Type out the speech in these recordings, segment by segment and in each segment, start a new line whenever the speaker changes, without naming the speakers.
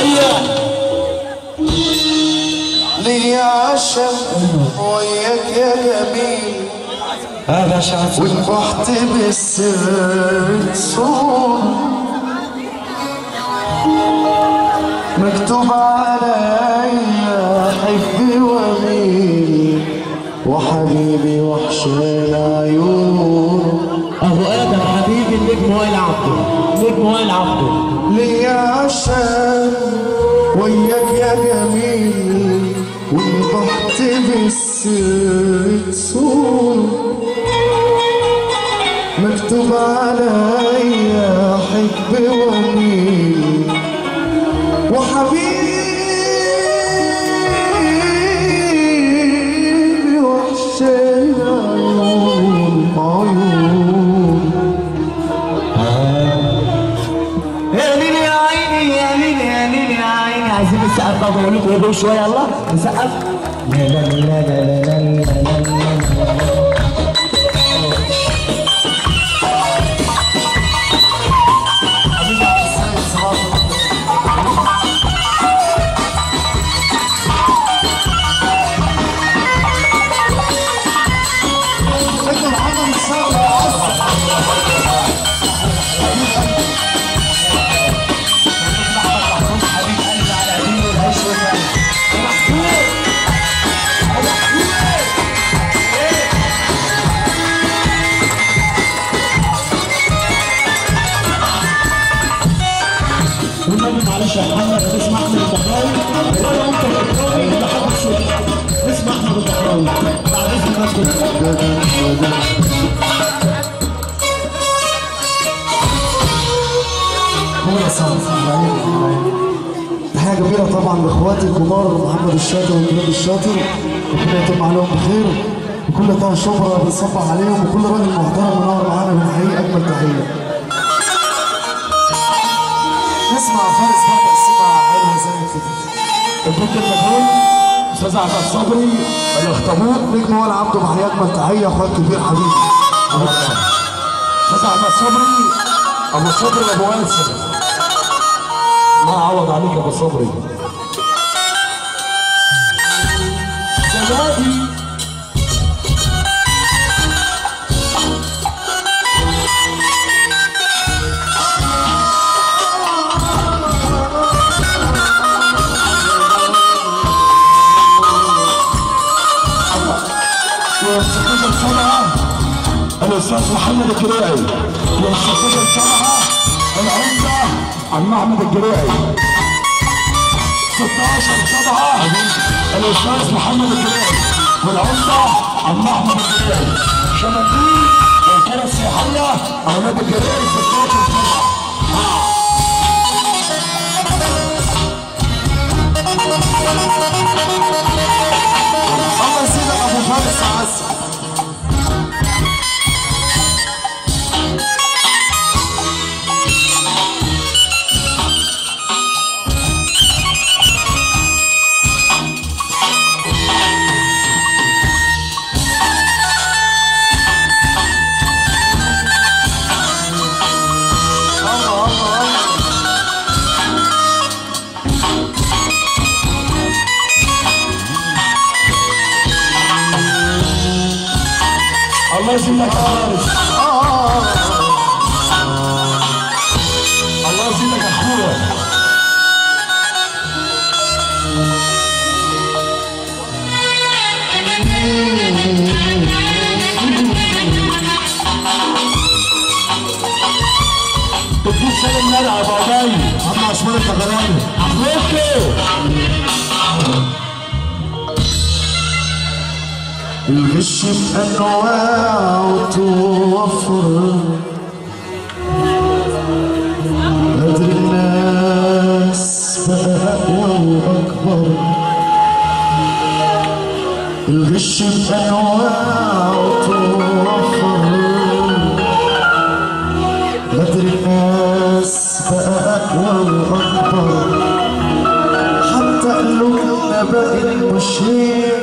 تحيه
ليا عشم وياك يا جميل
هذا شعب
ونبحت بالسر صور مكتوب عليا حبي وميل وحبيبي وحشان عيون
ابو ادم حبيبي النجم وائل عبده النجم وائل عبده
ليا عشان وياك يا جميل ونبحت بالسر صور مكتوب عليا حب وميل وحبيبي وحشي عيون عيون
يا ليلي يا عيني يا ليلي يا ليلي يا عيني عايزين نسقف طب اقول لكم ايه شويه يلا نسقف لا لا لا لا لا لا لا لا لا
انت محمد الصبر يا عسل
والنبي معلش يا محمد اسمع احمد البحراوي ولا انت البحراوي ولا حد السوري اسمع احمد البحراوي بعد اذن الناس كلها
هو يا صاحبي تحية كبيرة طبعا لاخواتي الكبار محمد الشاطر وجلال الشاطر ربنا يتم عليهم بخير وكل طه شبرا بنصبح عليهم وكل راجل محترم منور معانا بنحييه اجمل تحية نسمع فارس بقى تقسيمة حلوة زي كده
البنت المجهول استاذ احمد صبري الاخطبوط
نجم ولا عبده بحياة اجمل تحية اخوات كبير حبيبي
استاذ احمد صبري ابو صبري ابو وانسل الله يعوض عليك يا ابو صبري زنادي يستفيد السبعة الأستاذ محمد الجريعي يستفيد السبعة العمدة عم أحمد الجريعي 16 سبعة الأستاذ محمد الجريعي والعمدة عم أحمد الجريعي شمالين والقرى السياحية أولاد الجريعي 16 سبعة
الله يسيدك ابو فارس عسل الله الله الله
الله يزيدك يا فارس الله يزيدك يا اخويا تديك سلم نادى يا باباي عم عثمان الفغراني عفوكي
الغش بأنواعه توفر قدر الناس بقى أقوى وأكبر الغش بأنواعه توفر قدر الناس بقى أقوى وأكبر حتى قلوبنا بقت مشهير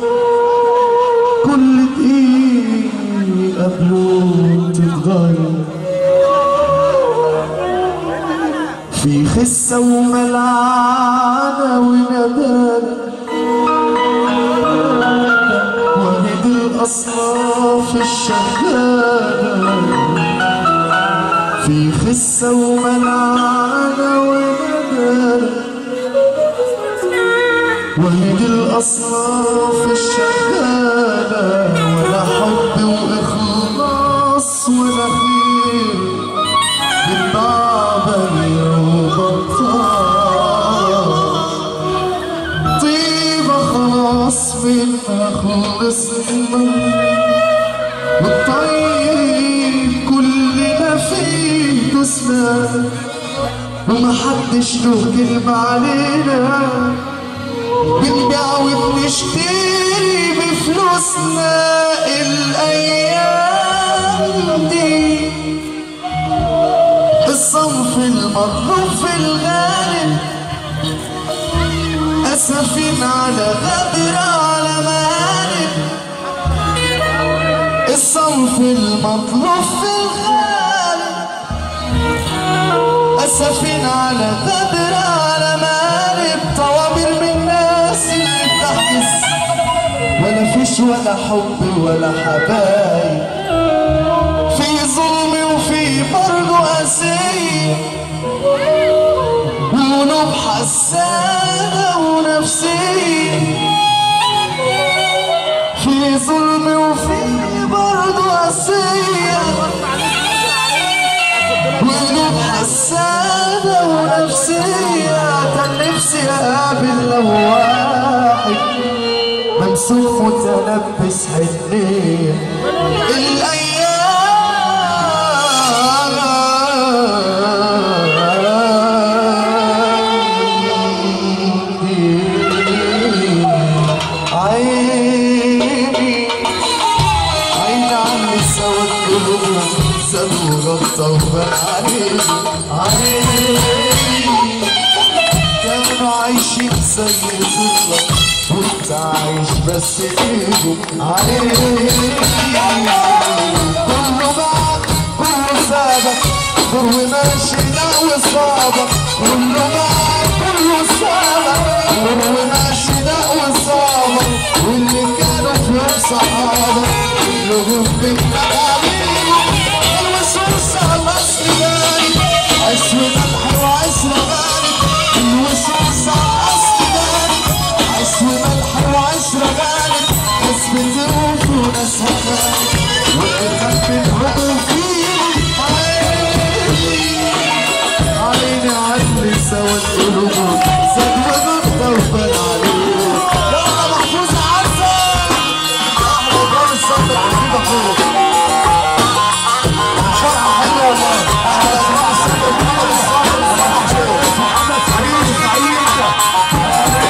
كل دقيقة قبله تتغير في خسة وملعانة وندالة وجد الأصناف الشغالة في خسة وملعانة وندالة وجد الأصناف الشغالة ولا حب وإخلاص ولا خير بالبعبل وبطال طيبة خلاص منها خلصنا والطيب كلنا فيه دوسنا ومحدش له كلمة علينا بنبيع وبنشتري بفلوسنا الأيام دي الصنف المطلوب في الغالب أسفين على غدر على مهارب الصنف المطلوب في الغالب أسفين على غدر على مهارب طوابير من ناس اللي بتحجز ولا فيش ولا حب ولا حبايب في ظلم وفي برضه قاسية وقلوب حسانة ونفسية في ظلم وفي برضه قاسية وقلوب حسانة ونفسية كان نفسي أقابل لو واحد ممسوح متلبس حنية الأيام عيني عين عمي سوى القلوب زادوا غطى وبعدين عيني كانوا عايشين زي الفضة وانت عايش بس فيهم عيني كله معك كله سابك كله ماشي ناوي صابك كله معك كله سابك كله ماشي ناوي صابك واللي كانوا فيهم صحابك كلهم بالمقامين الوسوس على السنان عشر ملح وعشر غالي الوسوس على السنان عشر ملح وعشر غالي ناس بتروح وناس هغالي والقلب الحب فيه عيني عيني عيني سوى القلوب زاد وغطى وبان عليه يلا محفوظ عسل احمد رامي الصدر حبيب اخوك فرحه حلوه والله احمد رامي الصدر محمد الصدر محمد سعيد سعيد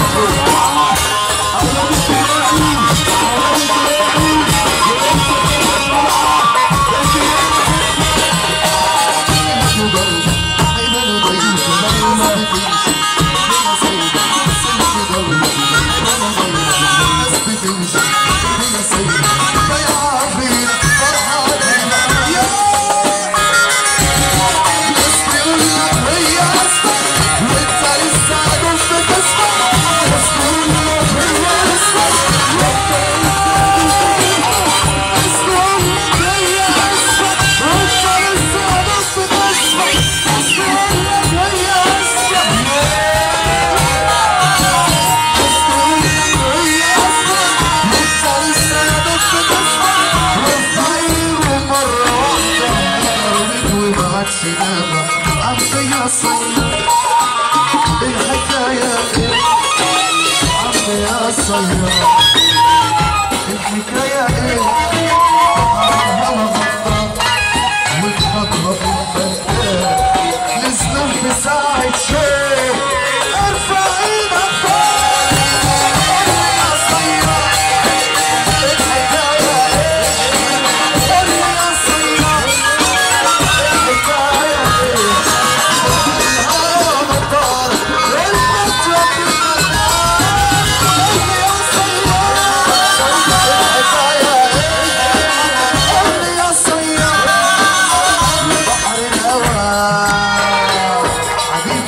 الحكاية ايه؟ عمها غلطان والخطوة بالفتاة نزلوا في ساعة شيء ارفع ايدك فوق يا صياد الحكاية ايه؟ قول يا صياد الحكاية ايه؟ الهوا مطار والفتوى بالمكان قول يا صياد الحكاية ايه؟ قول يا صياد بحر الهوى حبيب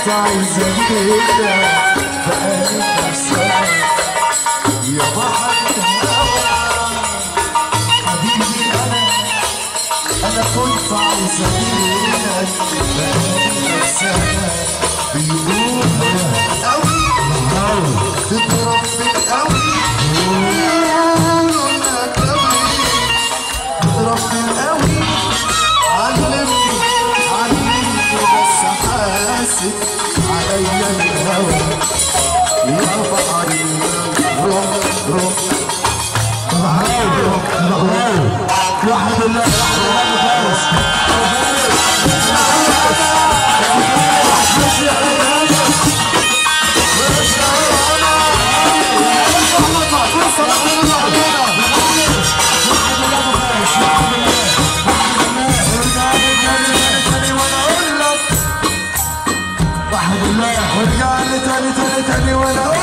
كنت عايز اجيلك بقالي كام سنة يا بحر الهوى حبيبي انا انا كنت عايز اجيلك بقالي كام سنة بيقولوا قوي تضرب في القوي يقولوا انك قوي تضرب في القوي علمني علمني بس حاسب عليا الهوى يا بحر روح روح
واحد الله
ورجع لي تاني تاني تاني وانا اقول